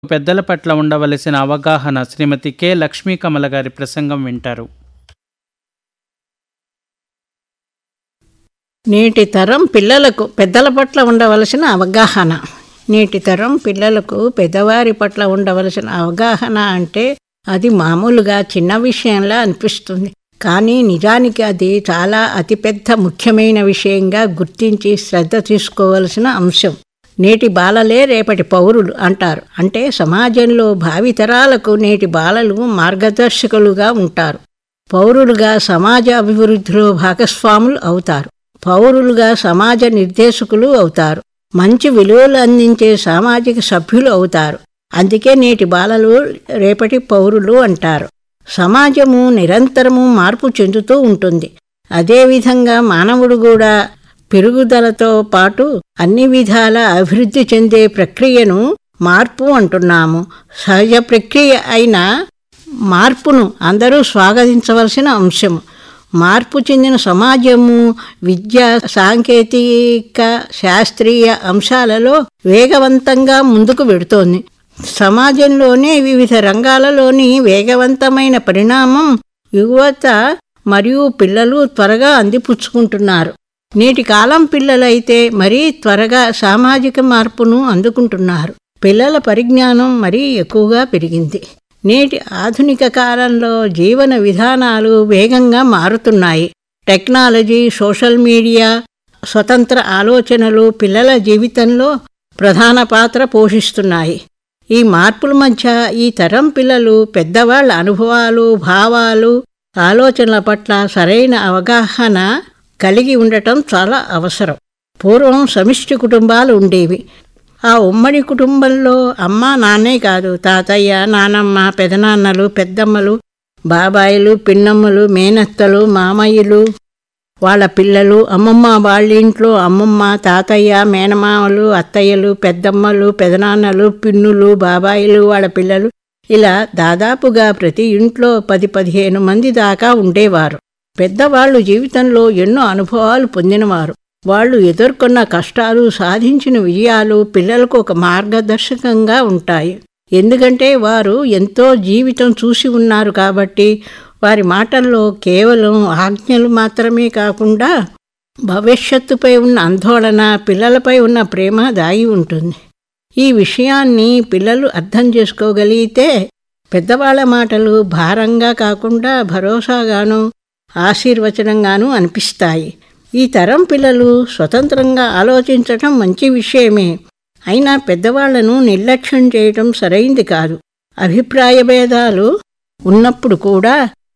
పెద్దల పట్ల ఉండవలసిన అవగాహన శ్రీమతి కె లక్ష్మీ కమల గారి ప్రసంగం వింటారు నేటి తరం పిల్లలకు పెద్దల పట్ల ఉండవలసిన అవగాహన నేటి తరం పిల్లలకు పెద్దవారి పట్ల ఉండవలసిన అవగాహన అంటే అది మామూలుగా చిన్న విషయంలా అనిపిస్తుంది కానీ నిజానికి అది చాలా అతిపెద్ద ముఖ్యమైన విషయంగా గుర్తించి శ్రద్ధ తీసుకోవలసిన అంశం నేటి బాలలే రేపటి పౌరులు అంటారు అంటే సమాజంలో భావితరాలకు నేటి బాలలు మార్గదర్శకులుగా ఉంటారు పౌరులుగా సమాజ అభివృద్ధిలో భాగస్వాములు అవుతారు పౌరులుగా సమాజ నిర్దేశకులు అవుతారు మంచి విలువలు అందించే సామాజిక సభ్యులు అవుతారు అందుకే నేటి బాలలు రేపటి పౌరులు అంటారు సమాజము నిరంతరము మార్పు చెందుతూ ఉంటుంది అదేవిధంగా మానవుడు కూడా పెరుగుదలతో పాటు అన్ని విధాల అభివృద్ధి చెందే ప్రక్రియను మార్పు అంటున్నాము సహజ ప్రక్రియ అయిన మార్పును అందరూ స్వాగతించవలసిన అంశము మార్పు చెందిన సమాజము విద్య సాంకేతిక శాస్త్రీయ అంశాలలో వేగవంతంగా ముందుకు వెడుతోంది సమాజంలోనే వివిధ రంగాలలోని వేగవంతమైన పరిణామం యువత మరియు పిల్లలు త్వరగా అందిపుచ్చుకుంటున్నారు నేటి కాలం పిల్లలైతే మరీ త్వరగా సామాజిక మార్పును అందుకుంటున్నారు పిల్లల పరిజ్ఞానం మరీ ఎక్కువగా పెరిగింది నేటి ఆధునిక కాలంలో జీవన విధానాలు వేగంగా మారుతున్నాయి టెక్నాలజీ సోషల్ మీడియా స్వతంత్ర ఆలోచనలు పిల్లల జీవితంలో ప్రధాన పాత్ర పోషిస్తున్నాయి ఈ మార్పుల మధ్య ఈ తరం పిల్లలు పెద్దవాళ్ల అనుభవాలు భావాలు ఆలోచనల పట్ల సరైన అవగాహన కలిగి ఉండటం చాలా అవసరం పూర్వం సమిష్టి కుటుంబాలు ఉండేవి ఆ ఉమ్మడి కుటుంబంలో అమ్మ నాన్నే కాదు తాతయ్య నానమ్మ పెదనాన్నలు పెద్దమ్మలు బాబాయిలు పిన్నమ్మలు మేనత్తలు మామయ్యలు వాళ్ళ పిల్లలు అమ్మమ్మ వాళ్ళ ఇంట్లో అమ్మమ్మ తాతయ్య మేనమామలు అత్తయ్యలు పెద్దమ్మలు పెదనాన్నలు పిన్నులు బాబాయిలు వాళ్ళ పిల్లలు ఇలా దాదాపుగా ప్రతి ఇంట్లో పది పదిహేను మంది దాకా ఉండేవారు పెద్దవాళ్ళు జీవితంలో ఎన్నో అనుభవాలు పొందినవారు వాళ్ళు ఎదుర్కొన్న కష్టాలు సాధించిన విజయాలు పిల్లలకు ఒక మార్గదర్శకంగా ఉంటాయి ఎందుకంటే వారు ఎంతో జీవితం చూసి ఉన్నారు కాబట్టి వారి మాటల్లో కేవలం ఆజ్ఞలు మాత్రమే కాకుండా భవిష్యత్తుపై ఉన్న ఆందోళన పిల్లలపై ఉన్న ప్రేమ దాగి ఉంటుంది ఈ విషయాన్ని పిల్లలు అర్థం చేసుకోగలిగితే పెద్దవాళ్ల మాటలు భారంగా కాకుండా భరోసాగాను ఆశీర్వచనంగాను అనిపిస్తాయి ఈ తరం పిల్లలు స్వతంత్రంగా ఆలోచించటం మంచి విషయమే అయినా పెద్దవాళ్లను నిర్లక్ష్యం చేయటం సరైంది కాదు అభిప్రాయ భేదాలు ఉన్నప్పుడు కూడా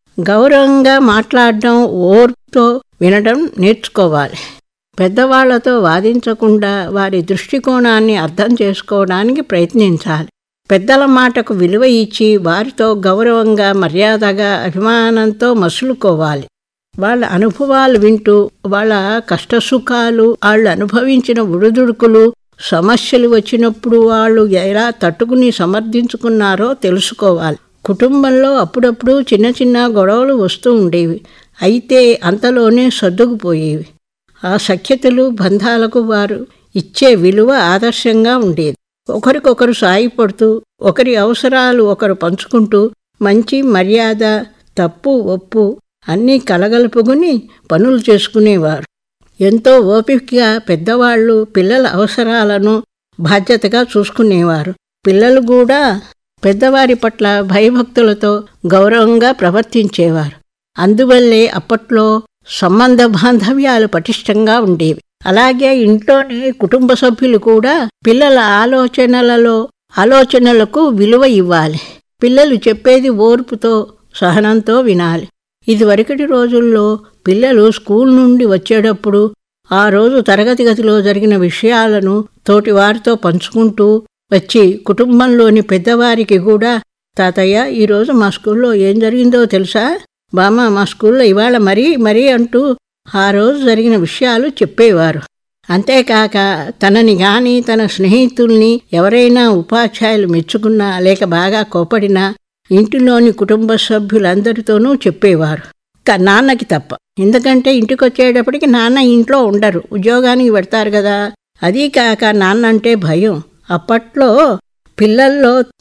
గౌరవంగా మాట్లాడడం ఓర్పుతో వినడం నేర్చుకోవాలి పెద్దవాళ్లతో వాదించకుండా వారి దృష్టికోణాన్ని అర్థం చేసుకోవడానికి ప్రయత్నించాలి పెద్దల మాటకు విలువ ఇచ్చి వారితో గౌరవంగా మర్యాదగా అభిమానంతో మసులుకోవాలి వాళ్ళ అనుభవాలు వింటూ వాళ్ళ కష్టసుఖాలు వాళ్ళు అనుభవించిన ఉడుదుడుకులు సమస్యలు వచ్చినప్పుడు వాళ్ళు ఎలా తట్టుకుని సమర్థించుకున్నారో తెలుసుకోవాలి కుటుంబంలో అప్పుడప్పుడు చిన్న చిన్న గొడవలు వస్తూ ఉండేవి అయితే అంతలోనే సర్దుకుపోయేవి ఆ సఖ్యతలు బంధాలకు వారు ఇచ్చే విలువ ఆదర్శంగా ఉండేది ఒకరికొకరు సాయపడుతూ ఒకరి అవసరాలు ఒకరు పంచుకుంటూ మంచి మర్యాద తప్పు ఒప్పు అన్నీ కలగలుపుకుని పనులు చేసుకునేవారు ఎంతో ఓపికగా పెద్దవాళ్ళు పిల్లల అవసరాలను బాధ్యతగా చూసుకునేవారు పిల్లలు కూడా పెద్దవారి పట్ల భయభక్తులతో గౌరవంగా ప్రవర్తించేవారు అందువల్లే అప్పట్లో సంబంధ బాంధవ్యాలు పటిష్టంగా ఉండేవి అలాగే ఇంట్లోని కుటుంబ సభ్యులు కూడా పిల్లల ఆలోచనలలో ఆలోచనలకు విలువ ఇవ్వాలి పిల్లలు చెప్పేది ఓర్పుతో సహనంతో వినాలి ఇదివరకటి రోజుల్లో పిల్లలు స్కూల్ నుండి వచ్చేటప్పుడు ఆ రోజు తరగతి గదిలో జరిగిన విషయాలను తోటివారితో పంచుకుంటూ వచ్చి కుటుంబంలోని పెద్దవారికి కూడా తాతయ్య ఈరోజు మా స్కూల్లో ఏం జరిగిందో తెలుసా బామ్మ మా స్కూల్లో ఇవాళ మరీ మరీ అంటూ ఆ రోజు జరిగిన విషయాలు చెప్పేవారు అంతేకాక తనని గాని తన స్నేహితుల్ని ఎవరైనా ఉపాధ్యాయులు మెచ్చుకున్నా లేక బాగా కోపడినా ఇంటిలోని కుటుంబ సభ్యులందరితోనూ చెప్పేవారు నాన్నకి తప్ప ఎందుకంటే ఇంటికి వచ్చేటప్పటికి నాన్న ఇంట్లో ఉండరు ఉద్యోగానికి పెడతారు కదా అదీ కాక నాన్న అంటే భయం అప్పట్లో పిల్లల్లో